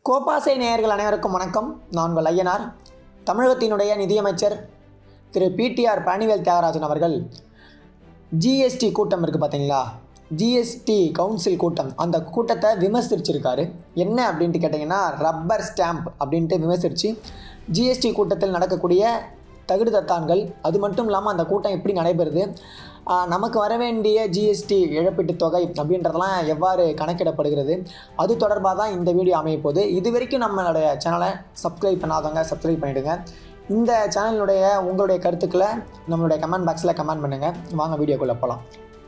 கோபாசை நேயர்கள் அனைவருக்கும் வணக்கம் நான் உங்கள் ஐயனார் தமிழகத்தினுடைய நிதியமைச்சர் திரு பிடிஆர் பழனிவேல் தியாகராஜன் அவர்கள் ஜிஎஸ்டி கூட்டம் இருக்குது பார்த்தீங்களா ஜிஎஸ்டி கவுன்சில் கூட்டம் அந்த கூட்டத்தை விமர்சிச்சிருக்காரு என்ன அப்படின்ட்டு கேட்டிங்கன்னா ரப்பர் ஸ்டாம்ப் அப்படின்ட்டு விமர்சித்து ஜிஎஸ்டி கூட்டத்தில் நடக்கக்கூடிய தகுடு தத்தான்கள் அது மட்டும் இல்லாமல் அந்த கூட்டம் எப்படி நடைபெறுது ஆஹ் நமக்கு வர வேண்டிய ஜிஎஸ்டி இழப்பீட்டுத் தொகை அப்படின்றதெல்லாம் எவ்வாறு கணக்கிடப்படுகிறது அது தொடர்பாக தான் இந்த வீடியோ அமைய போகுது இது வரைக்கும் நம்மளுடைய சேனலை சப்ஸ்கிரைப் பண்ணாதவங்க சப்ஸ்கிரைப் பண்ணிவிடுங்க இந்த சேனலுடைய உங்களுடைய கருத்துக்களை நம்மளுடைய கமெண்ட் பாக்ஸில் கமெண்ட் பண்ணுங்கள் வாங்க வீடியோக்குள்ளே போகலாம்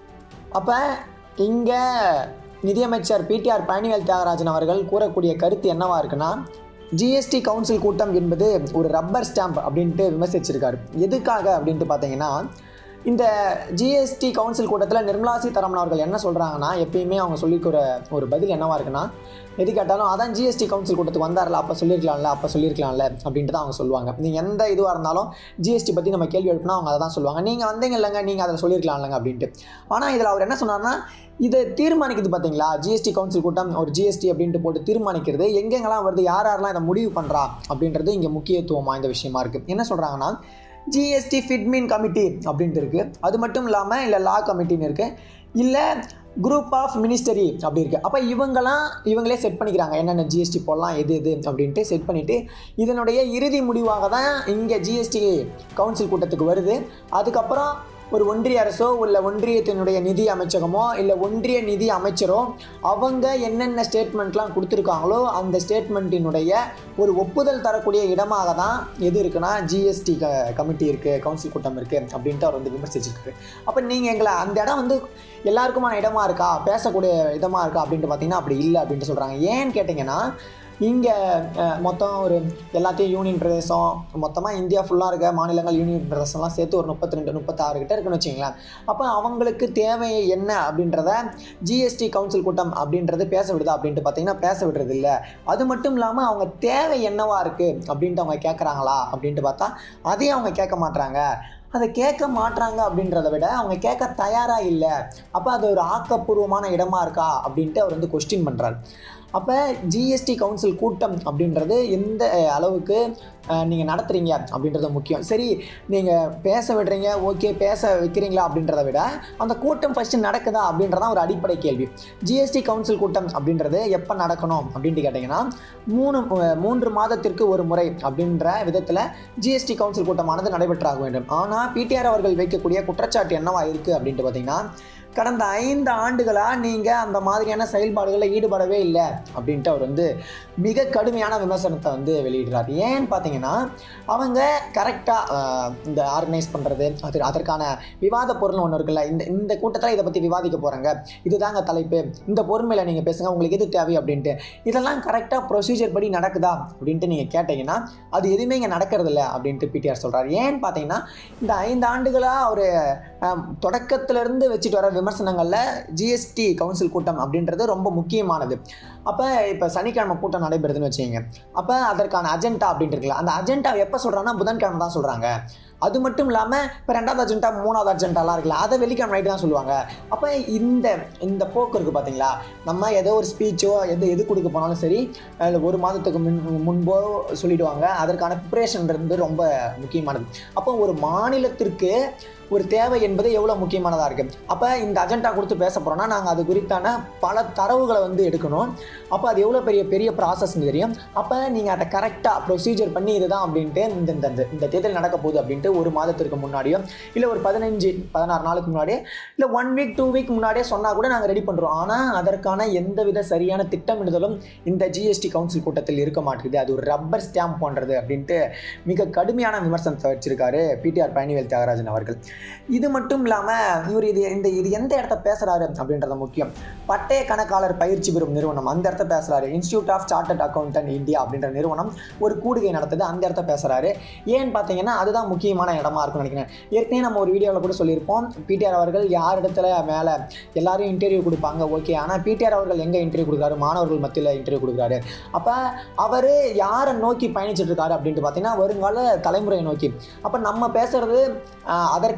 அப்போ இங்கே நிதியமைச்சர் பிடிஆர் பழனிவேல் தியாகராஜன் அவர்கள் கூறக்கூடிய கருத்து என்னவா இருக்குன்னா ஜிஎஸ்டி கவுன்சில் கூட்டம் என்பது ஒரு ரப்பர் ஸ்டாம்ப் அப்படின்ட்டு விமர்சிச்சிருக்காரு எதுக்காக அப்படின்ட்டு பார்த்தீங்கன்னா இந்த ஜிஎஸ்டி கவுன்சில் கூட்டத்தில் நிர்மலா சீதாராமன் அவர்கள் என்ன சொல்கிறாங்கன்னா எப்பயுமே அவங்க சொல்லிக்கிற ஒரு பதில் என்னவா இருக்குன்னா எது கேட்டாலும் அதான் ஜிஎஸ்டி கவுன்சில் கூட்டத்துக்கு வந்தார்ல அப்போ சொல்லியிருக்கலாம்ல அப்போ சொல்லியிருக்கலாம்ல அப்படின்ட்டு தான் அவங்க சொல்லுவாங்க நீங்கள் எந்த இதுவாக இருந்தாலும் ஜிஎஸ்டி பற்றி நம்ம கேள்வி எழுப்பினா அவங்க அதை தான் சொல்லுவாங்க நீங்கள் வந்தீங்க இல்லைங்க நீங்கள் அதில் சொல்லியிருக்கலாம் இல்லைங்க அப்படின்ட்டு ஆனால் இதில் அவர் என்ன சொன்னார்னா இதை தீர்மானிக்குது பார்த்தீங்களா ஜிஎஸ்டி கவுன்சில் கூட்டம் ஒரு ஜிஎஸ்டி அப்படின்ட்டு போட்டு தீர்மானிக்கிறது எங்கெங்கெல்லாம் வருது யார் யாரெல்லாம் இதை முடிவு பண்ணுறா அப்படின்றது இங்கே முக்கியத்துவம் வாய்ந்த விஷயமா இருக்குது என்ன சொல்கிறாங்கன்னா ஜிஎஸ்டி ஃபிட்மின் கமிட்டி அப்படின்ட்டு இருக்குது அது மட்டும் இல்லாமல் இல்லை லா கமிட்டின்னு இருக்குது இல்லை குரூப் ஆஃப் மினிஸ்டரி அப்படி இருக்குது அப்போ இவங்கெல்லாம் இவங்களே செட் பண்ணிக்கிறாங்க என்னென்ன ஜிஎஸ்டி போடலாம் எது எது அப்படின்ட்டு செட் பண்ணிவிட்டு இதனுடைய இறுதி முடிவாக தான் இங்கே ஜிஎஸ்டி கவுன்சில் கூட்டத்துக்கு வருது அதுக்கப்புறம் ஒரு ஒன்றிய அரசோ இல்லை ஒன்றியத்தினுடைய நிதி அமைச்சகமோ இல்லை ஒன்றிய நிதி அமைச்சரோ அவங்க என்னென்ன ஸ்டேட்மெண்ட்லாம் கொடுத்துருக்காங்களோ அந்த ஸ்டேட்மெண்ட்டினுடைய ஒரு ஒப்புதல் தரக்கூடிய இடமாக தான் எது இருக்குன்னா ஜிஎஸ்டி க கமிட்டி இருக்குது கவுன்சில் கூட்டம் இருக்குது அப்படின்ட்டு அவர் வந்து விமர்சிச்சிருக்காரு அப்போ நீங்கள் எங்களை அந்த இடம் வந்து எல்லாருக்குமான இடமா இருக்கா பேசக்கூடிய இடமா இருக்கா அப்படின்ட்டு பார்த்தீங்கன்னா அப்படி இல்லை அப்படின்ட்டு சொல்கிறாங்க ஏன்னு கேட்டிங்கன்னா இங்கே மொத்தம் ஒரு எல்லாத்தையும் யூனியன் பிரதேசம் மொத்தமாக இந்தியா ஃபுல்லாக இருக்க மாநிலங்கள் யூனியன் பிரதேசம்லாம் சேர்த்து ஒரு முப்பத்தி ரெண்டு முப்பத்தாறு கிட்ட இருக்குன்னு வச்சிங்களேன் அப்போ அவங்களுக்கு தேவை என்ன அப்படின்றத ஜிஎஸ்டி கவுன்சில் கூட்டம் அப்படின்றது பேச விடுதா அப்படின்ட்டு பார்த்தீங்கன்னா பேச விடுறது இல்லை அது மட்டும் இல்லாமல் அவங்க தேவை என்னவா இருக்குது அப்படின்ட்டு அவங்க கேட்குறாங்களா அப்படின்ட்டு பார்த்தா அதையும் அவங்க கேட்க மாட்றாங்க அதை கேட்க மாட்றாங்க அப்படின்றத விட அவங்க கேட்க தயாராக இல்லை அப்போ அது ஒரு ஆக்கப்பூர்வமான இடமா இருக்கா அப்படின்ட்டு அவர் வந்து கொஸ்டின் பண்ணுறாரு அப்போ ஜிஎஸ்டி கவுன்சில் கூட்டம் அப்படின்றது எந்த அளவுக்கு நீங்கள் நடத்துகிறீங்க அப்படின்றது முக்கியம் சரி நீங்கள் பேச விடுறீங்க ஓகே பேச வைக்கிறீங்களா அப்படின்றத விட அந்த கூட்டம் ஃபஸ்ட்டு நடக்குதா அப்படின்றதான் ஒரு அடிப்படை கேள்வி ஜிஎஸ்டி கவுன்சில் கூட்டம் அப்படின்றது எப்போ நடக்கணும் அப்படின்ட்டு கேட்டிங்கன்னா மூணு மூன்று மாதத்திற்கு ஒரு முறை அப்படின்ற விதத்தில் ஜிஎஸ்டி கவுன்சில் கூட்டமானது நடைபெற்றாக வேண்டும் ஆனால் பிடிஆர் அவர்கள் வைக்கக்கூடிய குற்றச்சாட்டு என்னவா இருக்குது அப்படின்ட்டு பார்த்தீங்கன்னா கடந்த ஐந்து ஆண்டுகளாக நீங்கள் அந்த மாதிரியான செயல்பாடுகளில் ஈடுபடவே இல்லை அப்படின்ட்டு அவர் வந்து மிக கடுமையான விமர்சனத்தை வந்து வெளியிடுறார் ஏன்னு பார்த்தீங்கன்னா அவங்க கரெக்டாக இந்த ஆர்கனைஸ் பண்ணுறது அது அதற்கான விவாத பொருள் ஒன்று இருக்குல்ல இந்த இந்த கூட்டத்தில் இதை பற்றி விவாதிக்க போகிறாங்க இதுதாங்க தலைப்பு இந்த பொறுமையில் நீங்கள் பேசுங்க உங்களுக்கு எது தேவை அப்படின்ட்டு இதெல்லாம் கரெக்டாக ப்ரொசீஜர் படி நடக்குதா அப்படின்ட்டு நீங்கள் கேட்டிங்கன்னா அது எதுவுமே இங்கே நடக்கிறது இல்லை அப்படின்ட்டு பிடிஆர் சொல்கிறார் ஏன்னு பார்த்தீங்கன்னா இந்த ஐந்து ஆண்டுகளாக அவர் தொடக்கத்திலிருந்து வச்சுட்டு வர விமர்சனங்களில் ஜிஎஸ்டி கவுன்சில் கூட்டம் அப்படின்றது ரொம்ப முக்கியமானது அப்போ இப்போ சனிக்கிழமை கூட்டம் நடைபெறுதுன்னு வச்சுக்கோங்க அப்போ அதற்கான அஜெண்டா அப்படின்ட்டு இருக்குல்ல அந்த அஜெண்டா எப்போ சொல்கிறாங்கன்னா புதன்கிழமை தான் சொல்கிறாங்க அது மட்டும் இல்லாமல் இப்போ ரெண்டாவது அஜெண்டா மூணாவது அஜெண்டாலாம் இருக்குல்ல அதை வெள்ளிக்கிழமை நைட்டு தான் சொல்லுவாங்க அப்போ இந்த இந்த போக்கு இருக்குது பார்த்தீங்களா நம்ம ஏதோ ஒரு ஸ்பீச்சோ எது எது கொடுக்க போனாலும் சரி ஒரு மாதத்துக்கு முன் முன்போ சொல்லிடுவாங்க அதற்கான ப்ரிப்ரேஷன்றது ரொம்ப முக்கியமானது அப்போ ஒரு மாநிலத்திற்கு ஒரு தேவை என்பது எவ்வளோ முக்கியமானதாக இருக்குது அப்போ இந்த அஜெண்டா கொடுத்து பேச போகிறோன்னா நாங்கள் அது குறித்தான பல தரவுகளை வந்து எடுக்கணும் அப்போ அது எவ்வளோ பெரிய பெரிய ப்ராசஸ்னு தெரியும் அப்போ நீங்கள் அதை கரெக்டாக ப்ரொசீஜர் பண்ணி இதுதான் அப்படின்ட்டு இந்த இந்த இந்த இந்த தேர்தல் நடக்க போகுது அப்படின்ட்டு ஒரு மாதத்திற்கு முன்னாடியோ இல்லை ஒரு பதினஞ்சு பதினாறு நாளுக்கு முன்னாடியே இல்லை ஒன் வீக் டூ வீக் முன்னாடியே சொன்னால் கூட நாங்கள் ரெடி பண்ணுறோம் ஆனால் அதற்கான எந்தவித சரியான திட்டமிடுதலும் இந்த ஜிஎஸ்டி கவுன்சில் கூட்டத்தில் இருக்க மாட்டேங்குது அது ஒரு ரப்பர் ஸ்டாம்ப் போன்றது அப்படின்ட்டு மிக கடுமையான விமர்சனத்தை வச்சிருக்காரு பிடிஆர் பழனிவேல் தியாகராஜன் அவர்கள் இது மட்டும் இல்லாமல் இவர் இது இந்த இது எந்த இடத்த பேசுகிறாரு அப்படின்றது முக்கியம் பட்டய கணக்காளர் பயிற்சி பெறும் நிறுவனம் அந்த இடத்த பேசுகிறாரு institute of chartered accountant India அப்படின்ற நிறுவனம் ஒரு கூடுகை நடத்துது அந்த இடத்த பேசுகிறாரு ஏன்னு பார்த்தீங்கன்னா அதுதான் முக்கியமான இடமா இருக்கும்னு நினைக்கிறேன் ஏற்கனவே நம்ம ஒரு வீடியோவில் கூட சொல்லியிருப்போம் பிடிஆர் அவர்கள் யார் இடத்துல மேலே எல்லாரும் இன்டர்வியூ கொடுப்பாங்க ஓகே ஆனால் பிடிஆர் அவர்கள் எங்கே இன்டர்வியூ கொடுக்குறாரு மாணவர்கள் மத்தியில் இன்டர்வியூ கொடுக்குறாரு அப்போ அவர் யாரை நோக்கி பயணிச்சுட்டு இருக்காரு அப்படின்ட்டு பார்த்தீங்கன்னா வருங்கால தலைமுறையை நோக்கி அப்போ நம்ம பேசுறது அதற்கான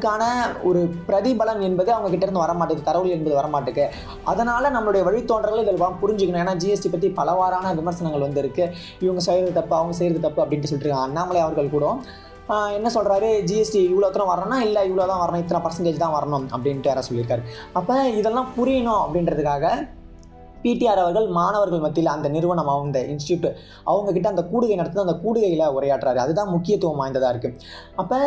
அதுக்கான ஒரு பிரதிபலன் என்பது அவங்க கிட்ட இருந்து வரமாட்டேது தரவு என்பது வரமாட்டுக்கு அதனால் நம்மளுடைய வழித்தோன்றல்கள் இதில் வா- புரிஞ்சுக்கணும் ஏன்னா ஜிஎஸ்டி பற்றி பலவாறான விமர்சனங்கள் வந்து இருக்கு இவங்க செய்கிறது தப்பு அவங்க செய்கிறது தப்பு அப்படின்ட்டு சொல்லிட்டு இருக்காங்க. அண்ணாமலை அவர்கள் கூட ஆஹ், என்ன சொல்கிறாரு ஜிஎஸ்டி இவ்வளோ தூரம் வரணும்னா இல்லை இவ்வளோ தான் வரணும் இத்தனை பர்சன்டேஜ் தான் வரணும் அப்படின்ட்டு யாரோ சொல்லியிருக்காரு அப்போ இதெல்லாம் புரியணும் அப்படின்றதுக்காக பிடிஆர் அவர்கள் மாணவர்கள் மத்தியில் அந்த நிறுவனம் அந்த இன்ஸ்டியூட் அவங்க கிட்ட அந்த கூடுகை நடத்தி அந்த கூடுகையில் உரையாற்றுறாரு அதுதான் முக்கியத்துவம் வாய்ந்ததாக இருக்குது அப்போ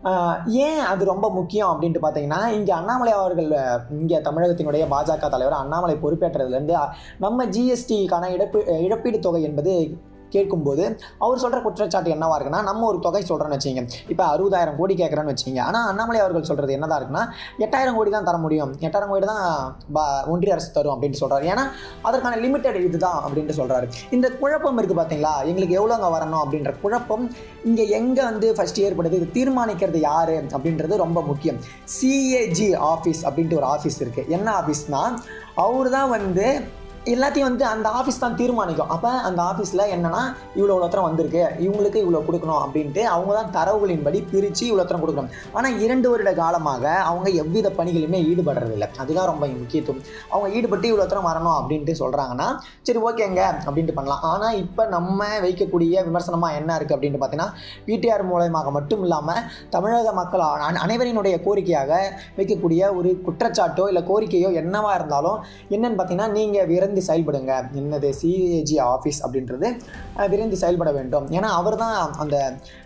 ஏன் அது ரொம்ப முக்கியம் அப்படின்ட்டு பார்த்தீங்கன்னா இங்கே அண்ணாமலை அவர்கள் இங்கே தமிழகத்தினுடைய பாஜக தலைவர் அண்ணாமலை பொறுப்பேற்றதுலேருந்து நம்ம ஜிஎஸ்டிக்கான இழப்பு இழப்பீடு தொகை என்பது கேட்கும்போது அவர் சொல்கிற குற்றச்சாட்டு என்னவா இருக்குன்னா நம்ம ஒரு தொகை சொல்கிறோன்னு வச்சுங்க இப்போ அறுபதாயிரம் கோடி கேட்குறோன்னு வச்சுங்க ஆனால் அண்ணாமலை அவர்கள் சொல்கிறது என்னதான் இருக்குன்னா எட்டாயிரம் கோடி தான் தர முடியும் எட்டாயிரம் கோடி தான் பா ஒன்றிய அரசு தரும் அப்படின்ட்டு சொல்கிறாரு ஏன்னா அதற்கான லிமிட்டட் இதுதான் அப்படின்ட்டு சொல்கிறாரு இந்த குழப்பம் இருக்குது பார்த்தீங்களா எங்களுக்கு எவ்வளோங்க வரணும் அப்படின்ற குழப்பம் இங்கே எங்கே வந்து ஃபஸ்ட் ஏற்படுது இது தீர்மானிக்கிறது யார் அப்படின்றது ரொம்ப முக்கியம் சிஏஜி ஆஃபீஸ் அப்படின்ட்டு ஒரு ஆஃபீஸ் இருக்குது என்ன ஆஃபீஸ்னால் அவர் தான் வந்து எல்லாத்தையும் வந்து அந்த ஆஃபீஸ் தான் தீர்மானிக்கும் அப்போ அந்த ஆஃபீஸில் என்னன்னா இவ்வளோ இவ்வளோத்தரம் வந்திருக்கு இவங்களுக்கு இவ்வளோ கொடுக்கணும் அப்படின்ட்டு அவங்க தான் தரவுகளின்படி பிரித்து இவ்வளோத்தரம் கொடுக்கணும் ஆனால் இரண்டு வருட காலமாக அவங்க எவ்வித பணிகளுமே ஈடுபடுறதில்லை அதுதான் ரொம்ப முக்கியத்துவம் அவங்க ஈடுபட்டு இவ்வளோத்தரம் வரணும் அப்படின்ட்டு சொல்கிறாங்கன்னா சரி ஓகேங்க அப்படின்ட்டு பண்ணலாம் ஆனால் இப்போ நம்ம வைக்கக்கூடிய விமர்சனமாக என்ன இருக்குது அப்படின்ட்டு பார்த்தீங்கன்னா பிடிஆர் மூலயமாக மட்டும் இல்லாமல் தமிழக மக்கள் அன- அனைவரினுடைய கோரிக்கையாக வைக்கக்கூடிய ஒரு குற்றச்சாட்டோ இல்லை கோரிக்கையோ என்னவா இருந்தாலும் என்னன்னு பார்த்தீங்கன்னா நீங்கள் விரைந்து செயல்படுங்க என்னது சிஏஜி ஆஃபீஸ் அப்படின்றது அஹ், விரைந்து செயல்பட வேண்டும் ஏன்னா அவர் தான் அந்த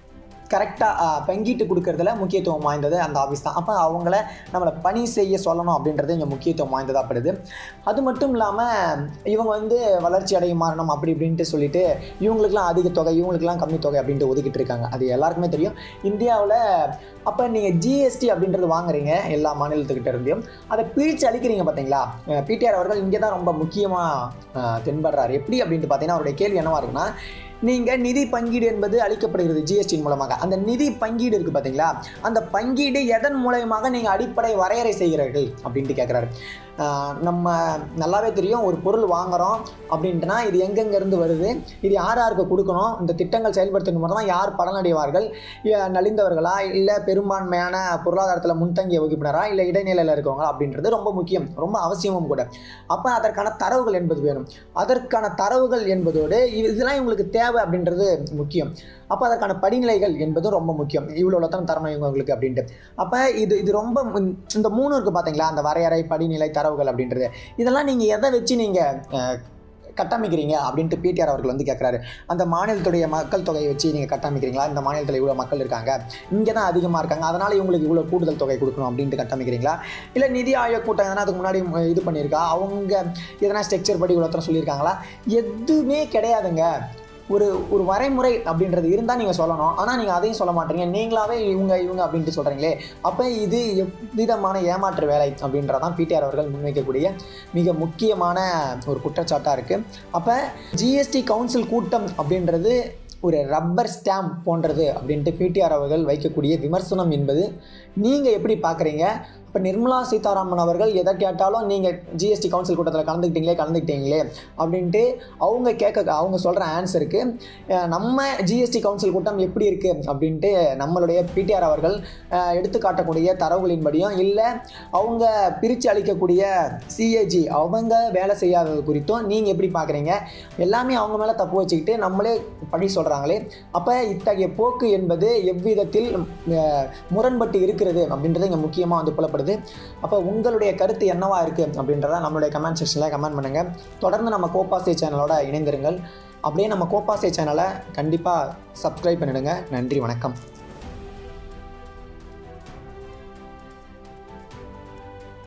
கரெக்டாக பங்கீட்டு கொடுக்கறதுல முக்கியத்துவம் வாய்ந்தது அந்த ஆஃபீஸ் தான் அப்போ அவங்கள நம்மளை பணி செய்ய சொல்லணும் அப்படின்றது இங்கே முக்கியத்துவம் வாய்ந்ததாக படுது அது மட்டும் இல்லாமல் இவங்க வந்து வளர்ச்சி அடையும் மாறணும் அப்படி இப்படின்ட்டு சொல்லிட்டு இவங்களுக்குலாம் அதிக தொகை இவங்களுக்குலாம் கம்மி தொகை அப்படின்ட்டு ஒதுக்கிட்டு இருக்காங்க அது எல்லாருக்குமே தெரியும் இந்தியாவில் அப்போ நீங்கள் ஜிஎஸ்டி அப்படின்றது வாங்குறீங்க எல்லா மாநிலத்துக்கிட்ட இருந்தையும் அதை பிரித்து அளிக்கிறீங்க பார்த்தீங்களா பிடிஆர் அவர்கள் இங்கே தான் ரொம்ப முக்கியமாக தென்படுறாரு எப்படி அப்படின்ட்டு பார்த்தீங்கன்னா அவருடைய கேள்வி என்னவா இருக்குன்னா நீங்கள் நிதி பங்கீடு என்பது அளிக்கப்படுகிறது ஜிஎஸ்டி மூலமாக அந்த நிதி பங்கீடு இருக்குது பார்த்தீங்களா அந்த பங்கீடு எதன் மூலயமாக நீங்கள் அடிப்படை வரையறை செய்கிறீர்கள் அப்படின்ட்டு கேட்குறாரு நம்ம நல்லாவே தெரியும் ஒரு பொருள் வாங்குறோம் அப்படின்ட்டுனா இது எங்கெங்கேருந்து வருது இது யார் யாருக்கு கொடுக்கணும் இந்த திட்டங்கள் செயல்படுத்தணும் மூலம் தான் யார் பலனடைவார்கள் இ- நலிந்தவர்களா இல்லை பெரும்பான்மையான பொருளாதாரத்தில் முன்தங்கிய வகுப்பினரா இல்லை இடைநிலையில் இருக்கவங்களா அப்படின்றது ரொம்ப முக்கியம் ரொம்ப அவசியமும் கூட அப்போ அதற்கான தரவுகள் என்பது வேணும் அதற்கான தரவுகள் என்பதோடு இ- இதெல்லாம் இவங்களுக்கு தேவை அப்படின்றது முக்கியம் அப்போ அதற்கான படிநிலைகள் என்பதும் ரொம்ப முக்கியம் இவ்வளோ தான் தரணும் இவங்களுக்கு அப்படின்ட்டு அப்போ இது இது ரொம்ப முன்- இந்த மூணு இருக்குது பார்த்தீங்களா அந்த வரையறை படிநிலை தரவுகள் அப்படின்றது இதெல்லாம் நீங்கள் எதை வச்சு நீங்கள் கட்டமைக்கிறீங்க அப்படின்ட்டு பிடிஆர் அவர்கள் வந்து கேட்குறாரு அந்த மாநிலத்துடைய மக்கள் தொகையை வச்சு நீங்கள் கட்டமைக்கிறீங்களா இந்த மாநிலத்தில் இவ்வளோ மக்கள் இருக்காங்க இங்கே தான் அதிகமாக இருக்காங்க அதனால் இவங்களுக்கு இவ்வளோ கூடுதல் தொகை கொடுக்கணும் அப்படின்ட்டு கட்டமைக்கிறீங்களா இல்லை நிதி ஆயோக் கூட்டம் எதனா அதுக்கு முன்னாடி ம், இது பண்ணியிருக்கா அவங்க எதனா ஸ்ட்ரக்சர் படி இவ்வளோ சொல்லியிருக்காங்களா எதுவுமே கிடையாதுங்க ஒரு ஒரு வரைமுறை அப்படின்றது இருந்தால் நீங்கள் சொல்லணும் ஆனால் நீங்கள் அதையும் சொல்ல மாட்டீங்க நீங்களாவே இவங்க இவங்க அப்படின்ட்டு சொல்கிறீங்களே அப்போ இது எவ்விதமான ஏமாற்று வேலை அப்படின்றதான் பிடிஆர் அவர்கள் முன்வைக்கக்கூடிய மிக முக்கியமான ஒரு குற்றச்சாட்டாக இருக்குது அப்போ ஜிஎஸ்டி கவுன்சில் கூட்டம் அப்படின்றது ஒரு ரப்பர் ஸ்டாம்ப் போன்றது அப்படின்ட்டு பிடிஆர் அவர்கள் வைக்கக்கூடிய விமர்சனம் என்பது நீங்கள் எப்படி பார்க்குறீங்க இப்போ நிர்மலா சீதாராமன் அவர்கள் எதை கேட்டாலும் நீங்கள் ஜிஎஸ்டி கவுன்சில் கூட்டத்தில் கலந்துக்கிட்டீங்களே கலந்துக்கிட்டீங்களே அப்படின்ட்டு அவங்க கேட்க அவங்க சொல்கிற ஆன்சருக்கு அஹ், நம்ம ஜிஎஸ்டி கவுன்சில் கூட்டம் எப்படி இருக்குது அப்படின்ட்டு நம்மளுடைய பிடிஆர் அவர்கள் அஹ், எடுத்து காட்டக்கூடிய தரவுகளின்படியும் இல்லை அவங்க பிரித்து அளிக்கக்கூடிய சிஏஜி அவங்க வேலை செய்யாதது குறித்தும் நீங்கள் எப்படி பார்க்குறீங்க எல்லாமே அவங்க மேலே தப்பு வச்சுக்கிட்டு நம்மளே பழி சொல்கிறாங்களே அப்போ இத்தகைய போக்கு என்பது எவ்விதத்தில் அஹ், முரண்பட்டு இருக்கிறது அப்படின்றது இங்கே முக்கியமாக வந்து புலப்படுது அப்போ உங்களுடைய கருத்து என்னவா இருக்குது அப்படின்றத நம்மளுடைய கமெண்ட் செக்ஷனில் கமெண்ட் பண்ணுங்கள் தொடர்ந்து நம்ம கோபாசே சேனலோட இணைந்திருங்கள் அப்படியே நம்ம கோபாசே சேனலை கண்டிப்பாக சப்ஸ்கிரைப் பண்ணிடுங்க நன்றி வணக்கம்